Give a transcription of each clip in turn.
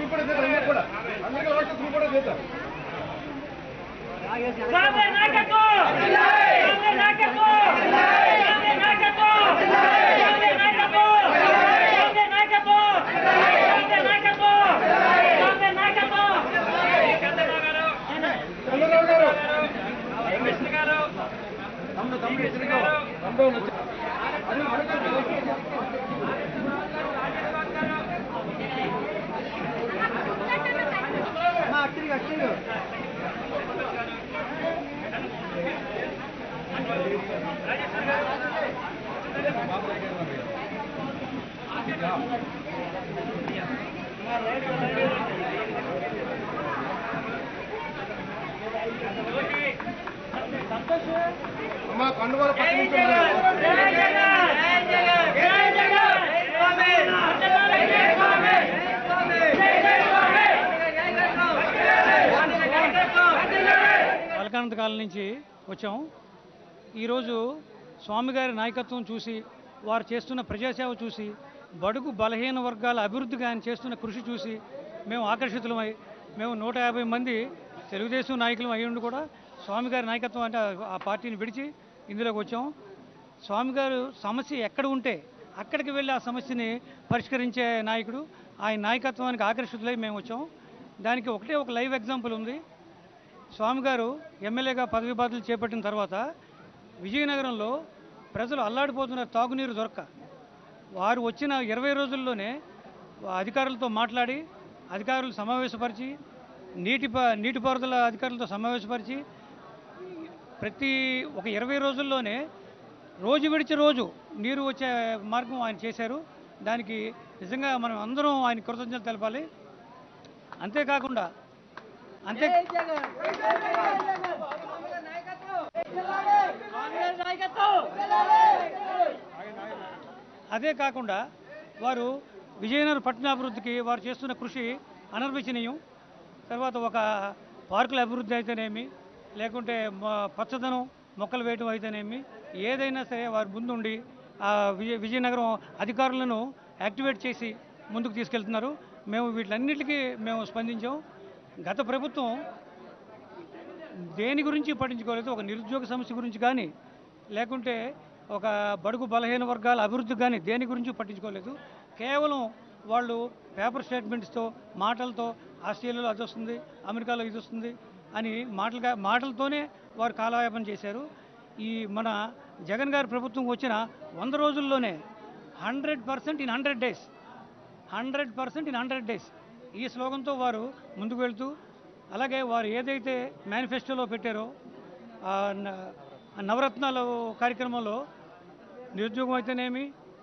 Group కూడా చేద్దాం అందరూ కూడా అందరికీ వాట్సాప్ గ్రూప్ కూడా చేద్దాం స్వామి నాయకత్వం స్వామి నాయకత్వం స్వామి నాయకత్వం స్వామి నాయకత్వం స్వామి నాయకత్వం స్వామి నాయకత్వం స్వామి నాయకత్వం చంద్రబాబు గారు కృష్ణ గారు తమ్ముడు తమ్ముడు ఇద్దరు తమ్ముడు వచ్చి అమ్మా కండువాల పక్క నుంచి ఉన్నారు. జై జగన్ జై జగన్ స్వామి జై స్వామి జై జై స్వామి అలకానంద కాలం నుంచి వచ్చాం ఈరోజు స్వామిగారి నాయకత్వం చూసి వారు చేస్తున్న ప్రజాసేవ చూసి బడుగు బలహీన వర్గాల అభివృద్ధికి ఆయన చేస్తున్న కృషి చూసి మేము ఆకర్షితులమై మేము నూట యాభై మంది తెలుగుదేశం నాయకులు అయ్యి ఉండి కూడా స్వామిగారి నాయకత్వం అంటే ఆ పార్టీని విడిచి ఇందులోకి వచ్చాం స్వామిగారు సమస్య ఎక్కడ ఉంటే అక్కడికి వెళ్ళి ఆ సమస్యని పరిష్కరించే నాయకుడు ఆయన నాయకత్వానికి ఆకర్షితులై మేము వచ్చాం దానికి ఒకటే ఒక లైవ్ ఎగ్జాంపుల్ ఉంది స్వామి గారు ఎమ్మెల్యేగా పదవి బాధ్యతలు చేపట్టిన తర్వాత విజయనగరంలో ప్రజలు అల్లాడిపోతున్న తాగునీరు దొరక్క వారు వచ్చిన ఇరవై రోజుల్లోనే అధికారులతో మాట్లాడి అధికారులు సమావేశపరిచి నీటి ప నీటిపారుదల అధికారులతో సమావేశపరిచి ప్రతి ఒక ఇరవై రోజుల్లోనే రోజు విడిచి రోజు నీరు వచ్చే మార్గం ఆయన చేశారు దానికి నిజంగా మనం అందరం ఆయన కృతజ్ఞతలు తెలపాలి అంతేకాకుండా అంతే అదే కాకుండా వారు విజయనగరం పట్టణాభివృద్ధికి వారు చేస్తున్న కృషి అనర్వచనీయం తర్వాత ఒక పార్కుల అభివృద్ధి అయితేనేమి లేకుంటే మ- పచ్చదనం మొక్కలు వేయటం అయితేనేమి ఏదైనా సరే వారు ముందుండి ఆ విజయ విజయనగరం అధికారులను యాక్టివేట్ చేసి ముందుకు తీసుకెళ్తున్నారు మేము వీటిలన్నిటికీ మేము స్పందించాం గత ప్రభుత్వం దేని గురించి పట్టించుకోలేదు ఒక నిరుద్యోగ సమస్య గురించి కానీ లేకుంటే ఒక బడుగు బలహీన వర్గాల అభివృద్ధి కానీ దేని గురించి పట్టించుకోలేదు కేవలం వాళ్ళు పేపర్ స్టేట్మెంట్స్తో మాటలతో ఆస్ట్రేలియాలో అది వస్తుంది అమెరికాలో ఇది వస్తుంది అని మాటలుగా మాటలతోనే వారు కాలయాపన చేశారు ఈ మన జగన్ గారి ప్రభుత్వం వచ్చిన వంద రోజుల్లోనే hundred percent in hundred days hundred percent in hundred days ఈ స్లోగన్తో వారు ముందుకు వెళ్తూ అలాగే వారు ఏదైతే మేనిఫెస్టోలో పెట్టారో ఆ న- ఆ నవరత్నాలు కార్యక్రమంలో నిరుద్యోగం అయితేనేమి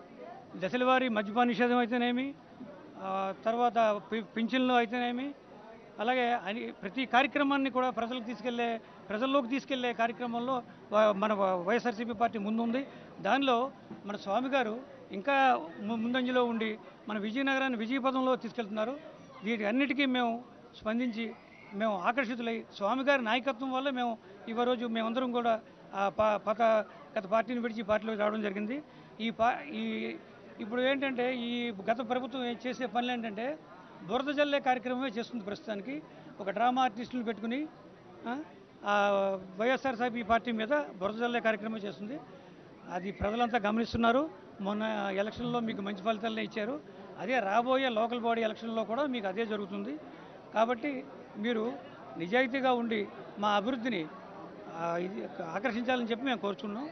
దశలవారీ మద్యపాన నిషేధం అయితేనేమి ఆ తర్వాత పి- పింఛన్లు అయితేనేమి అలాగే అని ప్రతి కార్యక్రమాన్ని కూడా ప్రజలకు తీసుకెళ్లే ప్రజల్లోకి తీసుకెళ్లే కార్యక్రమంలో వా- మన వ- వైఎస్ఆర్సీపీ పార్టీ ముందుంది దానిలో మన స్వామి గారు ఇంకా ము- ముందంజలో ఉండి మన విజయనగరాన్ని విజయపదంలో తీసుకెళ్తున్నారు వీటి అన్నిటికీ మేము స్పందించి మేము ఆకర్షితులై స్వామి గారి నాయకత్వం వల్ల మేము ఈ రోజు మేమందరం కూడా ఆ పా- పత గత పార్టీని విడిచి పార్టీలోకి రావడం జరిగింది ఈ పా ఈ ఇప్పుడు ఏంటంటే ఈ గత ప్రభుత్వం ఏం చేసే పనులు ఏంటంటే బురద జల్లే కార్యక్రమమే చేస్తుంది ప్రస్తుతానికి ఒక డ్రామా ఆర్టిస్టులను పెట్టుకుని ఆ, ఆ వైఎస్ఆర్సీపీ పార్టీ మీద బురద జల్లే కార్యక్రమం చేస్తుంది అది ప్రజలంతా గమనిస్తున్నారు మొన్న ఎలక్షన్లో మీకు మంచి ఫలితాలనే ఇచ్చారు అదే రాబోయే లోకల్ బాడీ ఎలక్షన్లో కూడా మీకు అదే జరుగుతుంది కాబట్టి మీరు నిజాయితీగా ఉండి మా అభివృద్ధిని ఆ, ఇది ఆకర్షించాలని చెప్పి మేము కోరుచున్నాం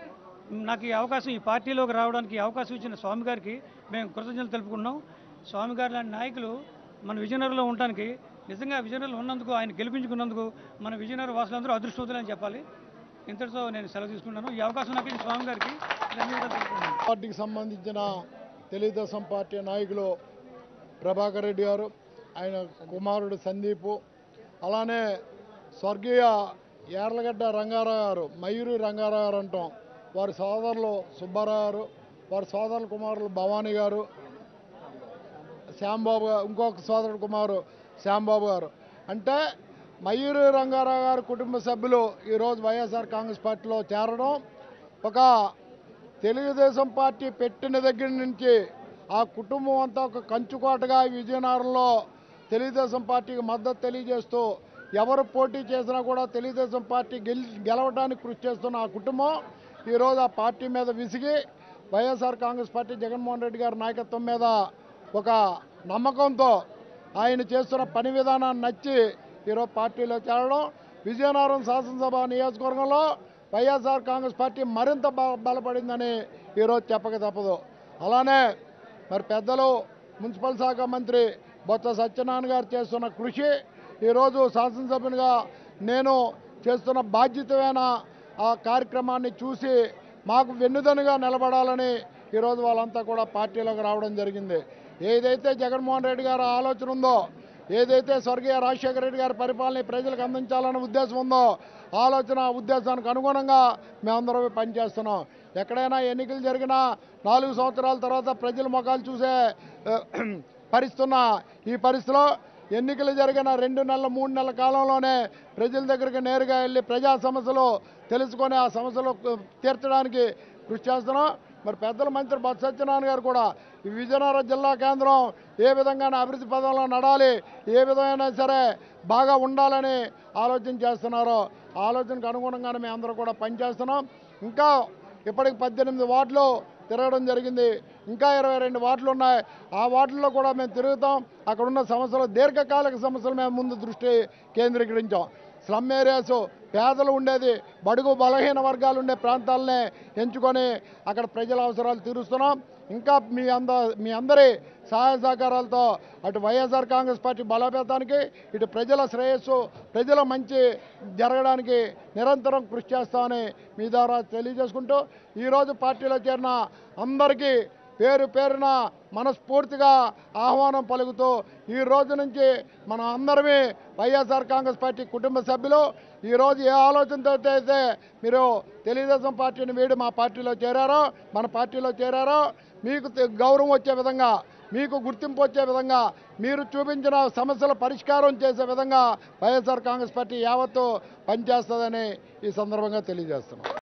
నాకు ఈ అవకాశం ఈ పార్టీలోకి రావడానికి ఈ అవకాశం ఇచ్చిన స్వామి గారికి మేము కృతజ్ఞతలు తెలుపుకున్నాం స్వామి గారు లాంటి నాయకులు మన విజయనగరంలో ఉండడానికి నిజంగా విజయనగరంలో ఉన్నందుకు ఆయన గెలిపించుకున్నందుకు మన విజయనగర వాసులందరూ అదృష్టవంతులని చెప్పాలి ఇంతటితో నేను సెలవు తీసుకున్నాను ఈ అవకాశం నాకు ఇచ్చిన స్వామి గారికి ధన్యవాదాలు తెలుపుకున్నాను పార్టీకి సంబంధించిన తెలుగుదేశం పార్టీ నాయకులు ప్రభాకర్ రెడ్డి గారు ఆయన కుమారుడు సందీపు అలానే స్వర్గీయ యార్లగడ్డ రంగారావు గారు మయూరి రంగారావు గారు అంటాం వారి సోదరులు సుబ్బారావు గారు వారి సోదరుల కుమారులు భవానీ గారు శ్యాంబాబు గారు ఇంకొక సోదరుడు కుమారు శ్యాంబాబు గారు అంటే మయూరి రంగారావు గారి కుటుంబ సభ్యులు ఈరోజు వైఎస్ఆర్ కాంగ్రెస్ పార్టీలో చేరడం ఒక తెలుగుదేశం పార్టీ పెట్టిన దగ్గర నుంచి ఆ కుటుంబం అంతా ఒక కంచుకోటగా విజయనగరంలో తెలుగుదేశం పార్టీకి మద్దతు తెలియజేస్తూ ఎవరు పోటీ చేసినా కూడా తెలుగుదేశం పార్టీ గెలి గెలవడానికి కృషి చేస్తున్న ఆ కుటుంబం ఈరోజు ఆ పార్టీ మీద విసిగి వైఎస్ఆర్ కాంగ్రెస్ పార్టీ జగన్మోహన్ రెడ్డి గారి నాయకత్వం మీద ఒక నమ్మకంతో ఆయన చేస్తున్న పని విధానాన్ని నచ్చి ఈరోజు పార్టీలో చేరడం విజయనగరం శాసనసభ నియోజకవర్గంలో వైఎస్ఆర్ కాంగ్రెస్ పార్టీ మరింత బ- బలపడిందని ఈరోజు చెప్పక తప్పదు అలానే మరి పెద్దలు మున్సిపల్ శాఖ మంత్రి బొత్స సత్యనారాయణ గారు చేస్తున్న కృషి ఈరోజు శాసనసభ్యునిగా నేను చేస్తున్న బాధ్యతమైన ఆ కార్యక్రమాన్ని చూసి మాకు వెన్నుదనుగా నిలబడాలని ఈరోజు వాళ్ళంతా కూడా పార్టీలోకి రావడం జరిగింది ఏదైతే జగన్మోహన్ రెడ్డి గారి ఆలోచన ఉందో ఏదైతే స్వర్గీయ రాజశేఖర రెడ్డి గారి పరిపాలన ఈ ప్రజలకు అందించాలనే ఉద్దేశం ఉందో ఆలోచన ఉద్దేశానికి అనుగుణంగా మేమందరం పనిచేస్తున్నాం ఎక్కడైనా ఎన్నికలు జరిగినా నాలుగు సంవత్సరాల తర్వాత ప్రజల ముఖాలు చూసే ఆ, పరిస్థితున్న ఈ పరిస్థితిలో ఎన్నికలు జరిగిన రెండు నెలల మూడు నెలల కాలంలోనే ప్రజల దగ్గరికి నేరుగా వెళ్ళి ప్రజా సమస్యలు తెలుసుకొని ఆ సమస్యలు తీర్చడానికి కృషి చేస్తున్నాం మరి పెద్దల మంత్రి బొత్స సత్యనారాయణ గారు కూడా ఈ విజయనగరం జిల్లా కేంద్రం ఏ విధంగా అభివృద్ధి పదంలో నడాలి ఏ విధమైనా సరే బాగా ఉండాలని ఆలోచన చేస్తున్నారో ఆ ఆలోచనకు అనుగుణంగానే మేము అందరూ కూడా పనిచేస్తున్నాం ఇంకా ఇప్పటికి పద్దెనిమిది వార్డులు తిరగడం జరిగింది ఇంకా ఇరవై రెండు వార్డులు ఉన్నాయి ఆ వార్డుల్లో కూడా మేము తిరుగుతాం అక్కడ ఉన్న సమస్యలు దీర్ఘకాలిక సమస్యలు మేము ముందు దృష్టి కేంద్రీకరించాం స్లమ్ ఏరియాస్ పేదలు ఉండేది బడుగు బలహీన వర్గాలు ఉండే ప్రాంతాలనే ఎంచుకొని అక్కడ ప్రజల అవసరాలు తీరుస్తున్నాం ఇంకా మీ అంద మీ అందరి సహాయ సహకారాలతో అటు వైఎస్ఆర్ కాంగ్రెస్ పార్టీ బలోపేతానికి ఇటు ప్రజల శ్రేయస్సు ప్రజల మంచి జరగడానికి నిరంతరం కృషి చేస్తామని మీ ద్వారా తెలియజేసుకుంటూ ఈరోజు పార్టీలో చేరిన అందరికీ పేరు పేరున మనస్ఫూర్తిగా ఆహ్వానం పలుకుతూ ఈ రోజు నుంచి మనం అందరమే వైఎస్ఆర్ కాంగ్రెస్ పార్టీ కుటుంబ సభ్యులు ఈరోజు ఏ ఆలోచనతో అయితే మీరు తెలుగుదేశం పార్టీని వీడి మా పార్టీలో చేరారో మన పార్టీలో చేరారో మీకు తె- గౌరవం వచ్చే విధంగా మీకు గుర్తింపు వచ్చే విధంగా మీరు చూపించిన సమస్యల పరిష్కారం చేసే విధంగా వైఎస్ఆర్ కాంగ్రెస్ పార్టీ యావత్తు పనిచేస్తుందని ఈ సందర్భంగా తెలియజేస్తున్నాం